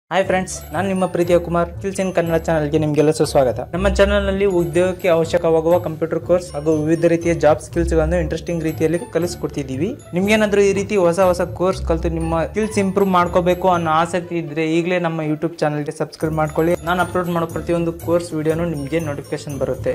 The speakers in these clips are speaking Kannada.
ಹಾಯ್ ಫ್ರೆಂಡ್ಸ್ ನಾನು ನಿಮ್ಮ ಪ್ರೀತಿಯ ಕುಮಾರ್ ಸ್ಕಿಲ್ಸ್ ಇನ್ ಕನ್ನಡ ಚಾನಲ್ಗೆ ನಿಮಗೆಲ್ಲ ಸುಸ್ವಾಗತ ನಮ್ಮ ಚಾನಲ್ನಲ್ಲಿ ಉದ್ಯೋಗಕ್ಕೆ ಅವಶ್ಯಕವಾಗುವ ಕಂಪ್ಯೂಟರ್ ಕೋರ್ಸ್ ಹಾಗೂ ವಿವಿಧ ರೀತಿಯ ಜಾಬ್ ಸ್ಕಿಲ್ಸ್ಗಳನ್ನು ಇಂಟ್ರೆಸ್ಟಿಂಗ್ ರೀತಿಯಲ್ಲಿ ಕಲಿಸ್ಕೊಡ್ತಿದ್ದೀವಿ ನಿಮ್ಗೇನಾದ್ರೂ ಈ ರೀತಿ ಹೊಸ ಹೊಸ ಕೋರ್ಸ್ ಕಲಿತು ನಿಮ್ಮ ಸ್ಕಿಲ್ಸ್ ಇಂಪ್ರೂವ್ ಮಾಡ್ಕೋಬೇಕು ಅನ್ನೋ ಆಸಕ್ತಿ ಇದ್ರೆ ಈಗಲೇ ನಮ್ಮ ಯೂಟ್ಯೂಬ್ ಚಾನಲ್ಗೆ ಸಬ್ಸ್ಕ್ರೈಬ್ ಮಾಡ್ಕೊಳ್ಳಿ ನಾನು ಅಪ್ಲೋಡ್ ಮಾಡೋ ಪ್ರತಿಯೊಂದು ಕೋರ್ಸ್ ವಿಡಿಯೋನು ನಿಮಗೆ ನೋಟಿಫಿಕೇಶನ್ ಬರುತ್ತೆ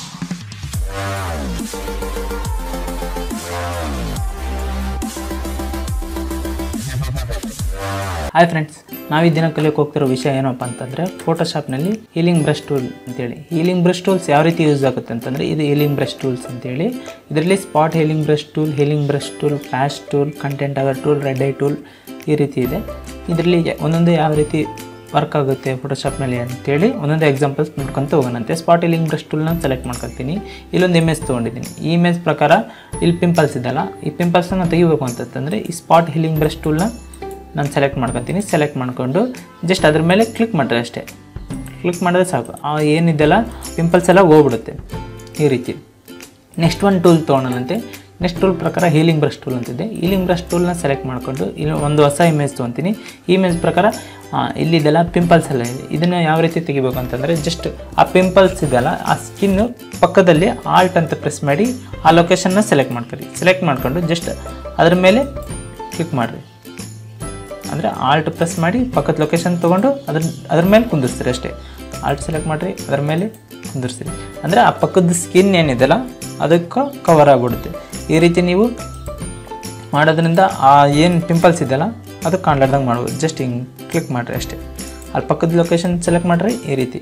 ಹಾಯ್ ಫ್ರೆಂಡ್ಸ್ ನಾವು ಈ ದಿನ ಕಲಿಯೋಕೆ ಹೋಗ್ತಿರೋ ವಿಷಯ ಏನಪ್ಪ ಅಂತಂದರೆ ಫೋಟೋಶಾಪ್ನಲ್ಲಿ ಹೀಲಿಂಗ್ ಬ್ರಷ್ ಟೂಲ್ ಅಂತೇಳಿ ಹೀಲಿಂಗ್ ಬ್ರಷ್ ಟೂಲ್ಸ್ ಯಾವ ರೀತಿ ಯೂಸ್ ಆಗುತ್ತೆ ಅಂತಂದರೆ ಇದು ಹೀಲಿಂಗ್ ಬ್ರಷ್ ಟೂಲ್ಸ್ ಅಂತೇಳಿ ಇದರಲ್ಲಿ spot healing brush tool healing brush tool flash tool content aware tool red eye tool ಈ ರೀತಿ ಇದೆ ಇದರಲ್ಲಿ ಒಂದೊಂದು ಯಾವ ರೀತಿ ವರ್ಕ್ ಆಗುತ್ತೆ ಫೋಟೋಶಾಪ್ನಲ್ಲಿ ಅಂತೇಳಿ ಒಂದೊಂದು ಎಕ್ಸಾಂಪಲ್ಸ್ ನೋಡ್ಕೊಂತ ಹೋಗೋಣಂತೆ ಸ್ಪಾಟ್ ಹೀಲಿಂಗ್ ಬ್ರಷ್ ಟೂಲ್ನ ಸೆಲೆಕ್ಟ್ ಮಾಡ್ಕೊತೀನಿ ಇಲ್ಲೊಂದು ಇಮೇಜ್ ತೊಗೊಂಡಿದ್ದೀನಿ ಈ ಇಮೇಜ್ ಪ್ರಕಾರ ಇಲ್ಲಿ ಪಿಂಪಲ್ಸ್ ಇದೆಲ್ಲ ಈ ಪಿಂಪಲ್ಸನ್ನು ತೆಗಿಬೇಕು ಅಂತಂತಂದರೆ ಈ ಸ್ಪಾಟ್ ಹೀಲಿಂಗ್ ಬ್ರಷ್ ಟೂಲ್ನ ನಾನು ಸೆಲೆಕ್ಟ್ ಮಾಡ್ಕೊತೀನಿ ಸೆಲೆಕ್ಟ್ ಮಾಡಿಕೊಂಡು ಜಸ್ಟ್ ಅದ್ರ ಮೇಲೆ ಕ್ಲಿಕ್ ಮಾಡಿದ್ರೆ ಅಷ್ಟೇ ಕ್ಲಿಕ್ ಮಾಡಿದ್ರೆ ಸಾಕು ಆ ಏನಿದೆಲ್ಲ ಪಿಂಪಲ್ಸ್ ಎಲ್ಲ ಹೋಗ್ಬಿಡುತ್ತೆ ಈ ರೀತಿ ನೆಕ್ಸ್ಟ್ ಒಂದು ಟೂಲ್ ತೊಗೊಳೋಣಂತೆ ನೆಕ್ಸ್ಟ್ ಟೂಲ್ ಪ್ರಕಾರ ಹೀಲಿಂಗ್ ಬ್ರಷ್ ಟೂಲ್ ಅಂತಿದೆ ಹೀಲಿಂಗ್ ಬ್ರಷ್ ಟೂಲ್ನ ಸೆಲೆಕ್ಟ್ ಮಾಡಿಕೊಂಡು ಇಲ್ಲಿ ಒಂದು ಹೊಸ ಇಮೇಜ್ ತೊಗೊತೀನಿ ಈ ಇಮೇಜ್ ಪ್ರಕಾರ ಆ, ಇಲ್ಲಿದೆಲ್ಲ ಪಿಂಪಲ್ಸ್ ಎಲ್ಲ ಇದೆ ಇದನ್ನು ಯಾವ ರೀತಿ ತೆಗಿಬೇಕು ಅಂತಂದರೆ ಜಸ್ಟ್ ಆ ಪಿಂಪಲ್ಸ್ ಇದೆಲ್ಲ ಆ ಸ್ಕಿನ್ನು ಪಕ್ಕದಲ್ಲಿ ಆಲ್ಟ್ ಅಂತ ಪ್ರೆಸ್ ಮಾಡಿ ಆ ಲೊಕೇಶನ್ನ ಸೆಲೆಕ್ಟ್ ಮಾಡ್ಕೊಳ್ಳಿ ಸೆಲೆಕ್ಟ್ ಮಾಡ್ಕೊಂಡು ಜಸ್ಟ್ ಅದ್ರ ಮೇಲೆ ಕ್ಲಿಕ್ ಮಾಡಿರಿ ಅಂದರೆ ಆಲ್ಟ್ ಪ್ರೆಸ್ ಮಾಡಿ ಪಕ್ಕದ ಲೊಕೇಶನ್ ತೊಗೊಂಡು ಅದ್ರ ಅದ್ರ ಮೇಲೆ ಕುಂದಿರ್ಸ್ತೀರಿ ಅಷ್ಟೇ ಆಲ್ಟ್ ಸೆಲೆಕ್ಟ್ ಮಾಡಿರಿ ಅದ್ರ ಮೇಲೆ ಕುಂದಿರ್ಸ್ತೀರಿ ಅಂದರೆ ಆ ಪಕ್ಕದ ಸ್ಕಿನ್ ಏನಿದೆಲ್ಲ ಅದಕ್ಕೆ ಕವರ್ ಆಗಿಬಿಡುತ್ತೆ ಈ ರೀತಿ ನೀವು ಮಾಡೋದ್ರಿಂದ ಆ ಏನು ಪಿಂಪಲ್ಸ್ ಇದೆಯಲ್ಲ ಅದು ಕಾಣ್ಲಾರ್ದಂಗೆ ಮಾಡ್ಬೋದು ಜಸ್ಟ್ ಹಿಂಗೆ ಕ್ಲಿಕ್ ಮಾಡಿರಿ ಅಷ್ಟೇ ಅಲ್ಲಿ ಪಕ್ಕದ ಲೊಕೇಶನ್ ಸೆಲೆಕ್ಟ್ ಮಾಡಿರಿ ಈ ರೀತಿ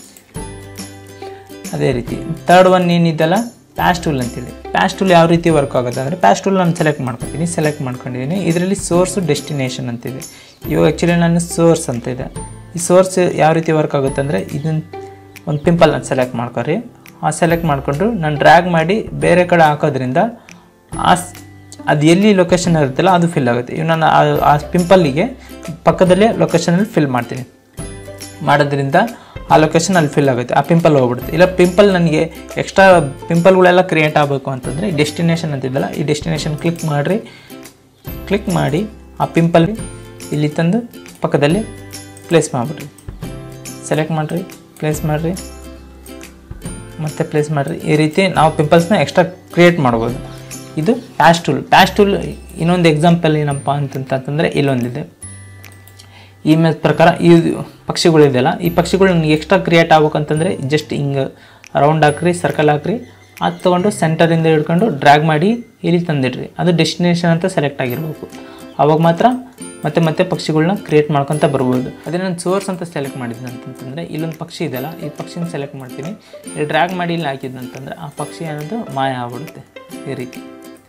ಅದೇ ರೀತಿ ತರ್ಡ್ ಒನ್ ಏನಿದೆಯಲ್ಲ ಪ್ಯಾಸ್ ಟೂಲ್ ಅಂತೇಳಿ ಪ್ಯಾಸ್ ಟೂಲ್ ಯಾವ ರೀತಿ ವರ್ಕ್ ಆಗುತ್ತೆ ಅಂದರೆ ಪ್ಯಾಸ್ ಟೂಲ್ ನಾನು ಸೆಲೆಕ್ಟ್ ಮಾಡ್ಕೊತೀನಿ ಸೆಲೆಕ್ಟ್ ಮಾಡ್ಕೊಂಡಿದ್ದೀನಿ ಇದರಲ್ಲಿ ಸೋರ್ಸು ಡೆಸ್ಟಿನೇಷನ್ ಅಂತಿದೆ ಇವಾಗ ಆ್ಯಕ್ಚುಲಿ ನಾನು ಸೋರ್ಸ್ ಅಂತ ಇದೆ ಈ ಸೋರ್ಸ್ ಯಾವ ರೀತಿ ವರ್ಕ್ ಆಗುತ್ತೆ ಅಂದರೆ ಇದನ್ನು ಒಂದು ಪಿಂಪಲ್ ನಾನು ಸೆಲೆಕ್ಟ್ ಮಾಡ್ಕೊರಿ ಆ ಸೆಲೆಕ್ಟ್ ಮಾಡಿಕೊಂಡು ನಾನು ಡ್ರ್ಯಾಗ್ ಮಾಡಿ ಬೇರೆ ಕಡೆ ಹಾಕೋದ್ರಿಂದ ಆ ಸ್- ಅದು ಎಲ್ಲಿ ಲೊಕೇಶನ್ ಇರುತ್ತಲ್ಲ ಅದು ಫಿಲ್ ಆಗುತ್ತೆ ಇವು ನಾನು ಆ- ಆ ಪಿಂಪಲ್ಲಿಗೆ ಪಕ್ಕದಲ್ಲೇ ಲೊಕೇಶನಲ್ಲಿ ಫಿಲ್ ಮಾಡ್ತೀನಿ ಮಾಡೋದ್ರಿಂದ ಆ ಲೊಕೇಶನ್ ಅಲ್ಲಿ ಫಿಲ್ ಆಗುತ್ತೆ ಆ ಪಿಂಪಲ್ ಹೋಗ್ಬಿಡುತ್ತೆ ಇಲ್ಲ ಪಿಂಪಲ್ ನನಗೆ ಎಕ್ಸ್ಟ್ರಾ ಪಿಂಪಲ್ಗಳೆಲ್ಲ ಕ್ರಿಯೇಟ್ ಆಗಬೇಕು ಅಂತಂದರೆ ಡೆಸ್ಟಿನೇಷನ್ ಅಂತಿದ್ದಲ್ಲ ಈ ಡೆಸ್ಟಿನೇಷನ್ ಕ್ಲಿಕ್ ಮಾಡಿರಿ ಕ್ಲಿಕ್ ಮಾಡಿ ಆ ಪಿಂಪಲ್ ಇಲ್ಲಿ ತಂದು ಪಕ್ಕದಲ್ಲಿ ಪ್ಲೇಸ್ ಮಾಡಿಬಿಡ್ರಿ ಸೆಲೆಕ್ಟ್ ಮಾಡಿರಿ ಪ್ಲೇಸ್ ಮಾಡಿರಿ ಮತ್ತೆ ಪ್ಲೇಸ್ ಮಾಡಿರಿ ಈ ರೀತಿ ನಾವು ಪಿಂಪಲ್ಸ್ನ ಎಕ್ಸ್ಟ್ರಾ ಕ್ರಿಯೇಟ್ ಮಾಡ್ಬೋದು ಇದು ಪ್ಯಾಶ್ ಟೂಲ್ ಪ್ಯಾಶ್ ಟೂಲ್ ಇನ್ನೊಂದು ಎಕ್ಸಾಂಪಲ್ ಏನಪ್ಪ ಅಂತಂತಂದರೆ ಇಲ್ಲೊಂದಿದೆ ಈ ಇಮೇಜ್ ಪ್ರಕಾರ ಈ ಪಕ್ಷಿಗಳಿದೆಯಲ್ಲ ಈ ಪಕ್ಷಿಗಳು ನನಗೆ ಎಕ್ಸ್ಟ್ರಾ ಕ್ರಿಯೇಟ್ ಆಗ್ಬೇಕಂತಂದರೆ ಜಸ್ಟ್ ಹಿಂಗೆ ರೌಂಡ್ ಹಾಕ್ರಿ ಸರ್ಕಲ್ ಹಾಕ್ರಿ ಅದು ತೊಗೊಂಡು ಸೆಂಟರಿಂದ ಹಿಡ್ಕೊಂಡು ಡ್ರ್ಯಾಗ್ ಮಾಡಿ ಇಲ್ಲಿ ತಂದಿಡ್ರಿ ಅದು ಡೆಸ್ಟಿನೇಷನ್ ಅಂತ ಸೆಲೆಕ್ಟ್ ಆಗಿರ್ಬೇಕು ಅವಾಗ ಮಾತ್ರ ಮತ್ತೆ ಮತ್ತೆ ಪಕ್ಷಿಗಳನ್ನ ಕ್ರಿಯೇಟ್ ಮಾಡ್ಕೊತ ಬರ್ಬೋದು ಅದೇ ನಾನು ಸೋರ್ಸ್ ಅಂತ ಸೆಲೆಕ್ಟ್ ಮಾಡಿದ್ದೆ ಅಂತಂತಂದರೆ ಇಲ್ಲೊಂದು ಪಕ್ಷಿ ಇದೆಯಲ್ಲ ಈ ಪಕ್ಷಿನ ಸೆಲೆಕ್ಟ್ ಮಾಡ್ತೀನಿ ಇಲ್ಲಿ ಡ್ರ್ಯಾಗ್ ಮಾಡಿ ಇಲ್ಲಿ ಹಾಕಿದ್ನಂತಂದರೆ ಆ ಪಕ್ಷಿ ಅನ್ನೋದು ಮಾಯ ಆಗ್ಬಿಡುತ್ತೆ ಈ ರೀತಿ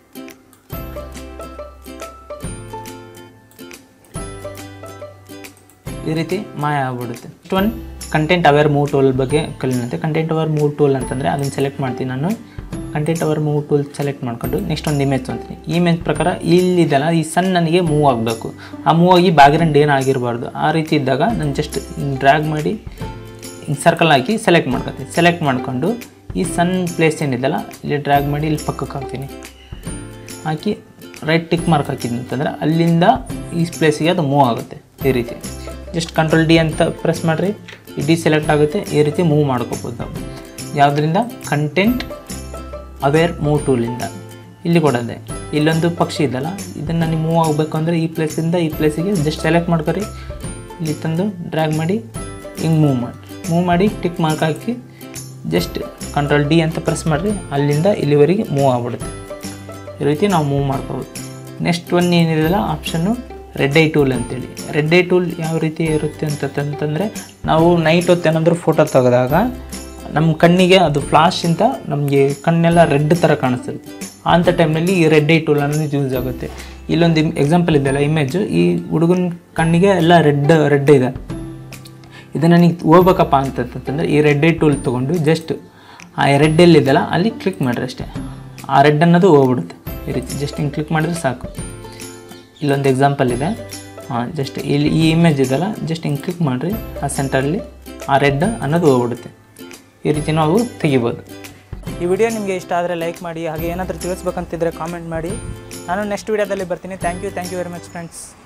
ಈ ರೀತಿ ಮಾಯ ಆಗ್ಬಿಡುತ್ತೆ next one content aware move tool ಬಗ್ಗೆ ಕಲಿಯುತ್ತೆ ಕಂಟೆಂಟ್ ಅವರ್ ಮೂವ್ ಟೂಲ್ ಅಂತಂದರೆ ಅದನ್ನು ಸೆಲೆಕ್ಟ್ ಮಾಡ್ತೀನಿ ನಾನು content aware move tool select ಮಾಡ್ಕೊಂಡು ನೆಕ್ಸ್ಟ್ ಒಂದು ಇಮೇಜ್ ತೊಗೊತೀನಿ ಈ ಇಮೇಜ್ ಪ್ರಕಾರ ಇಲ್ಲಿದೆಲ್ಲ ಈ ಸನ್ ನನಗೆ ಮೂವ್ ಆಗಬೇಕು ಆ ಮೂವ್ ಆಗಿ ಬ್ಯಾಕ್ಗ್ರೌಂಡ್ ಏನು ಆಗಿರಬಾರ್ದು ಆ ರೀತಿ ಇದ್ದಾಗ ನಾನು ಜಸ್ಟ್ ಹಿಂಗೆ ಡ್ರ್ಯಾಗ್ ಮಾಡಿ ಹಿಂಗೆ ಸರ್ಕಲ್ ಹಾಕಿ ಸೆಲೆಕ್ಟ್ ಮಾಡ್ಕೊತೀನಿ ಸೆಲೆಕ್ಟ್ ಮಾಡಿಕೊಂಡು ಈ ಸನ್ ಪ್ಲೇಸ್ ಏನಿದೆಯಲ್ಲ ಇಲ್ಲಿ ಡ್ರ್ಯಾಗ್ ಮಾಡಿ ಇಲ್ಲಿ ಪಕ್ಕಕ್ಕೆ ಹಾಕ್ತೀನಿ ಹಾಕಿ ರೈಟ್ ಟಿಕ್ ಮಾರ್ಕ್ ಹಾಕಿದ್ನಿ ಅಂತಂದರೆ ಅಲ್ಲಿಂದ ಈ ಪ್ಲೇಸಿಗೆ ಅದು ಮೂವ್ ಆಗುತ್ತೆ ಈ ರೀತಿ ಜಸ್ಟ್ ಕಂಟ್ರೋಲ್ ಡಿ ಅಂತ ಪ್ರೆಸ್ ಮಾಡಿರಿ ಡಿ ಸೆಲೆಕ್ಟ್ ಆಗುತ್ತೆ ಈ ರೀತಿ ಮೂವ್ ಮಾಡ್ಕೋಬೋದು ನಾವು ಯಾವುದರಿಂದ ಕಂಟೆಂಟ್ ಅವೇರ್ ಮೂವ್ ಟೂಲಿಂದ ಇಲ್ಲಿ ಕೊಡೋದೆ ಇಲ್ಲೊಂದು ಪಕ್ಷಿ ಇದೆಯಲ್ಲ ಇದನ್ನು ನನಗೆ ಮೂವ್ ಆಗಬೇಕು ಅಂದರೆ ಈ ಪ್ಲೇಸಿಂದ ಈ ಪ್ಲೇಸಿಗೆ ಜಸ್ಟ್ ಸೆಲೆಕ್ಟ್ ಮಾಡ್ಕೊರಿ ಇಲ್ಲಿ ತಂದು ಡ್ರ್ಯಾಗ್ ಮಾಡಿ ಹಿಂಗೆ ಮೂವ್ ಮಾಡಿ ಮೂವ್ ಮಾಡಿ ಟಿಕ್ ಮಾರ್ಕ್ ಹಾಕಿ ಜಸ್ಟ್ ಕಂಟ್ರೋಲ್ ಡಿ ಅಂತ ಪ್ರೆಸ್ ಮಾಡಿರಿ ಅಲ್ಲಿಂದ ಇಲ್ಲಿವರೆಗೆ ಮೂವ್ ಆಗ್ಬಿಡುತ್ತೆ ಈ ರೀತಿ ನಾವು ಮೂವ್ ಮಾಡ್ಕೋಬೋದು ನೆಕ್ಸ್ಟ್ ಒನ್ ಏನಿದೆಯಲ್ಲ ಆಪ್ಷನ್ನು ರೆಡ್ ಐ ಟೂಲ್ ಅಂತೇಳಿ ರೆಡ್ ಐ ಟೂಲ್ ಯಾವ ರೀತಿ ಇರುತ್ತೆ ಅಂತಂತಂದರೆ ನಾವು ನೈಟ್ ಹೊತ್ತು ಏನಾದರೂ ಫೋಟೋ ತೆಗೆದಾಗ ನಮ್ಮ ಕಣ್ಣಿಗೆ ಅದು ಫ್ಲಾಶಿಂದ ನಮಗೆ ಕಣ್ಣೆಲ್ಲ ರೆಡ್ ಥರ ಕಾಣಿಸುತ್ತೆ ಅಂಥ ಟೈಮ್ನಲ್ಲಿ ಈ ರೆಡ್ ಐ ಟೂಲ್ ಅನ್ನೋದು ಯೂಸ್ ಆಗುತ್ತೆ ಇಲ್ಲೊಂದು ಎಕ್ಸಾಂಪಲ್ ಇದೆಯಲ್ಲ ಇಮೇಜು ಈ ಹುಡುಗನ ಕಣ್ಣಿಗೆ ಎಲ್ಲ ರೆಡ್ ರೆಡ್ ಇದೆ ಇದು ನನಗೆ ಹೋಗ್ಬೇಕಪ್ಪ ಅಂತಂತಂದರೆ ಈ ರೆಡ್ ಐ ಟೂಲ್ ತೊಗೊಂಡು ಜಸ್ಟ್ ಆ ರೆಡ್ ಎಲ್ಲಿದೆಯಲ್ಲ ಅಲ್ಲಿ ಕ್ಲಿಕ್ ಮಾಡಿರಿ ಅಷ್ಟೇ ಆ ರೆಡ್ ಅನ್ನೋದು ಹೋಗ್ಬಿಡುತ್ತೆ ಈ ರೀತಿ ಜಸ್ಟ್ ಹಿಂಗೆ ಕ್ಲಿಕ್ ಮಾಡಿದ್ರೆ ಸಾಕು ಇಲ್ಲೊಂದು ಎಕ್ಸಾಂಪಲ್ ಇದೆ ಹಾಂ ಜಸ್ಟ್ ಇಲ್ಲಿ ಈ ಇಮೇಜ್ ಇದೆಯಲ್ಲ ಜಸ್ಟ್ ಹಿಂಗೆ ಕ್ಲಿಕ್ ಮಾಡಿರಿ ಆ ಸೆಂಟರಲ್ಲಿ ಆ ರೆಡ್ ಅನ್ನೋದು ಹೋಗ್ಬಿಡುತ್ತೆ ಈ ರೀತಿ ನಾವು ತೆಗಿಬೋದು ಈ ವಿಡಿಯೋ ನಿಮಗೆ ಇಷ್ಟ ಆದರೆ ಲೈಕ್ ಮಾಡಿ ಹಾಗೆ ಏನಾದರೂ ತಿಳಿಸ್ಬೇಕಂತಿದ್ರೆ ಕಾಮೆಂಟ್ ಮಾಡಿ ನಾನು ನೆಕ್ಸ್ಟ್ ವಿಡಿಯೋದಲ್ಲಿ ಬರ್ತೀನಿ thank you thank you very much friends